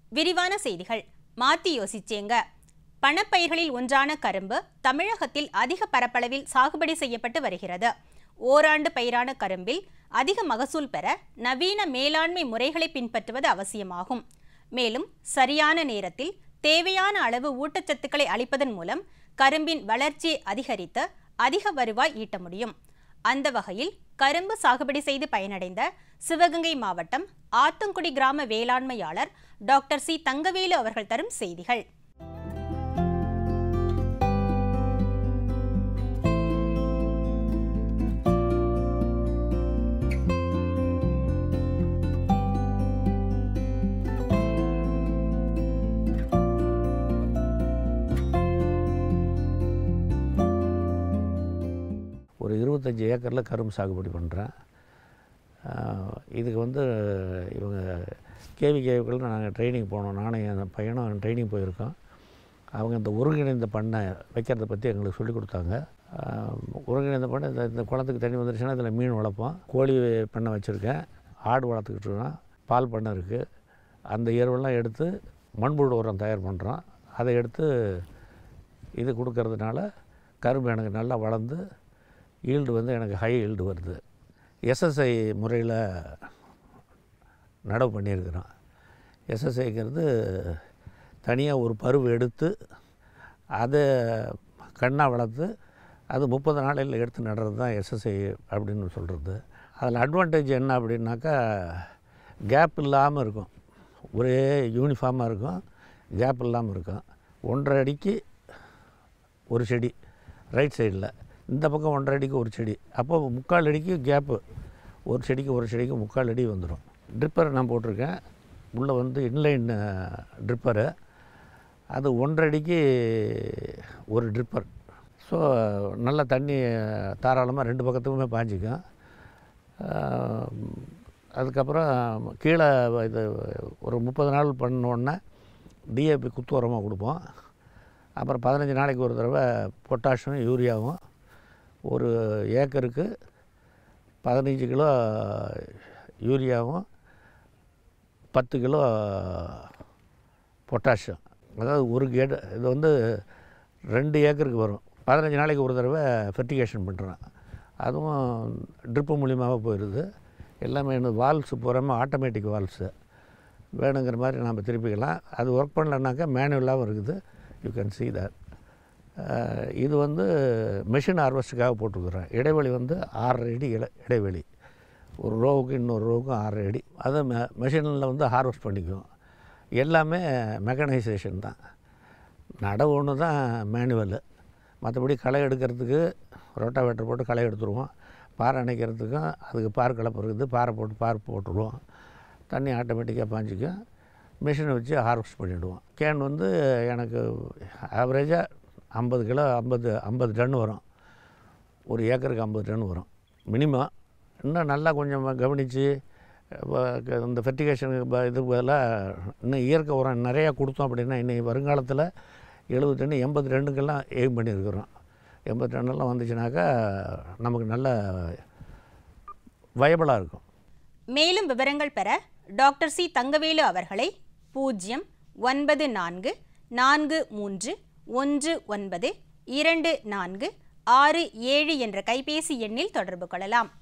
விரிவான செய்திகள் மாத்தி யோசிச்சேங்க பணப்பயிர்களில் ஒன்றான கரும்பு தமிழகத்தில் அதிக பரப்பளவில் சாகுபடி செய்யப்பட்டு வருகிறது ஓராண்டு பயிரான கரும்பில் அதிக மகசூல் பெற நவீன மேலாண்மை முறைகளை பின்பற்றுவது அவசியமாகும் மேலும் சரியான நேரத்தில் தேவையான அளவு ஊட்டச்சத்துக்களை அளிப்பதன் மூலம் கரும்பின் வளர்ச்சியை அதிகரித்து அதிக வருவாய் ஈட்ட முடியும் அந்த வகையில் கரும்பு சாகுபடி செய்து பயனடைந்த சிவகங்கை மாவட்டம் ஆத்தங்குடி கிராம வேளாண்மையாளர் டாக்டர் சி தங்கவேலு அவர்கள் தரும் செய்திகள் ஒரு இருபத்தஞ்சி ஏக்கரில் கரும்பு சாகுபடி பண்ணுறேன் இதுக்கு வந்து இவங்க கேவிகேவுக்குள்ள நாங்கள் ட்ரைனிங் போனோம் நானும் என் பையனும் ட்ரைனிங் போயிருக்கோம் அவங்க இந்த ஒருங்கிணைந்த பண்ணை வைக்கிறத பற்றி எங்களுக்கு சொல்லிக் கொடுத்தாங்க ஆஹ், ஒருங்கிணைந்த பண்ணை இந்த இந்த குளத்துக்கு தண்ணி வந்துருச்சுன்னா இதில் மீன் வளர்ப்போம் கோழி பண்ணை வச்சுருக்கேன் ஆடு வளர்த்துக்கிட்டு இருக்கோம் பால் பண்ணை இருக்குது அந்த எருவெல்லாம் எடுத்து மண்புழு உரம் தயார் பண்ணுறோம் அதை எடுத்து இது கொடுக்கறதுனால கரும்பு எனக்கு நல்லா வளர்ந்து ஈல்டு வந்து எனக்கு ஹை ஈல்டு வருது எஸ்எஸ்ஐ முறையில் நடவு பண்ணியிருக்கிறோம் எஸ்எஸ்ஐங்கிறது தனியாக ஒரு பருவு எடுத்து அதை கண்ணாக வளர்த்து அது முப்பது நாளையில் எடுத்து நடுறது தான் எஸ்எஸ்ஐ அப்படின்னு சொல்கிறது அதில் அட்வான்டேஜ் என்ன அப்படின்னாக்கா கேப் இல்லாமல் இருக்கும் ஒரே யூனிஃபார்மாக இருக்கும் கேப் இல்லாமல் இருக்கும் ஒன்றரை அடிக்கு ஒரு செடி ரைட் சைடில் இந்த பக்கம் ஒன்றரை அடிக்கு ஒரு செடி அப்போ முக்கால் அடிக்கு கேப்பு ஒரு செடிக்கு ஒரு செடிக்கு முக்கால் அடி வந்துடும் ட்ரிப்பர் நான் போட்டிருக்கேன் உள்ளே வந்து இன்லைன் ட்ரிப்பரு அது ஒன்றரை அடிக்கு ஒரு ட்ரிப்பர் ஸோ நல்ல தண்ணி தாராளமாக ரெண்டு பக்கத்துக்குமே பாய்ஞ்சிக்கும் ஆஹ், அதுக்கப்புறம் கீழே இது ஒரு முப்பது நாள் பண்ணோன்னே டிஏபி குத்து உரமாக கொடுப்போம் அப்புறம் பதினஞ்சு நாளைக்கு ஒரு தடவை பொட்டாஷும் யூரியாவும் ஒரு ஏக்கருக்கு பதினஞ்சு கிலோ யூரியாவும் பத்து கிலோ பொட்டாஷியம் அதாவது ஒரு கேடு இது வந்து ரெண்டு ஏக்கருக்கு வரும் பதினஞ்சு நாளைக்கு ஒரு தடவை ஃபெர்டிகேஷன் பண்ணுறோம் அதுவும் ட்ரிப்பு மூலியமாக போயிடுது எல்லாமே இந்த வால்ஸு பூராமல் ஆட்டோமேட்டிக் வால்ஸு வேணுங்கிற மாதிரி நம்ம திருப்பிக்கலாம் அது ஒர்க் பண்ணலனாக்கா மேனுவலாகவும் இருக்குது you can see that ah இது வந்து மெஷின் ஹார்வெஸ்ட்டுக்காக போட்டிருக்குறேன் இடைவெளி வந்து ஆறரை அடி இடை இடைவெளி ஒரு ரோவுக்கு இன்னொரு ரோவுக்கும் ஆறரை அடி அதை மெ மெஷினில் வந்து ஹார்வெஸ்ட் பண்ணிக்கும் எல்லாமே மெக்கனைசேஷன் தான் நடவு ஒன்று தான் மேனுவல் மற்றபடி களை எடுக்கிறதுக்கு ரோட்டாவேட்டர் போட்டு களை எடுத்துருவோம் பாறை அணைக்கிறதுக்கும் அதுக்கு பார் கலப்பு இருக்குது பாறை போட்டு பார் போட்டுருவோம் தண்ணி ஆட்டோமேட்டிக்காக பாஞ்சிக்கும் மிஷினை வச்சு ஹார்வெஸ்ட் பண்ணிவிடுவோம் கேன் வந்து எனக்கு ஆவரேஜாக ஐம்பது கிலோ ஐம்பது ஐம்பது டன் வரும் ஒரு ஏக்கருக்கு ஐம்பது டன் வரும் மினிமம் இன்னும் நல்லா கொஞ்சம் கவனித்து இந்த ஃபெர்டிகேஷனுக்கு இது பதிலாக இன்னும் இயற்கை உரம் நிறையா கொடுத்தோம் அப்படின்னா இன்னைக்கு வருங்காலத்தில் எழுபது டன் எண்பது டன்னுக்கெல்லாம் எய்ம் பண்ணியிருக்கிறோம் எண்பது டன்னெல்லாம் வந்துச்சுனாக்கா நமக்கு நல்ல வயபிளாக இருக்கும் மேலும் விவரங்கள் பெற டாக்டர் சி தங்கவேலு அவர்களை பூஜ்ஜியம் ஒன்பது நான்கு நான்கு மூன்று ஒன்று ஒன்பது இரண்டு நான்கு ஆறு ஏழு என்ற கைபேசி எண்ணில் தொடர்பு கொள்ளலாம்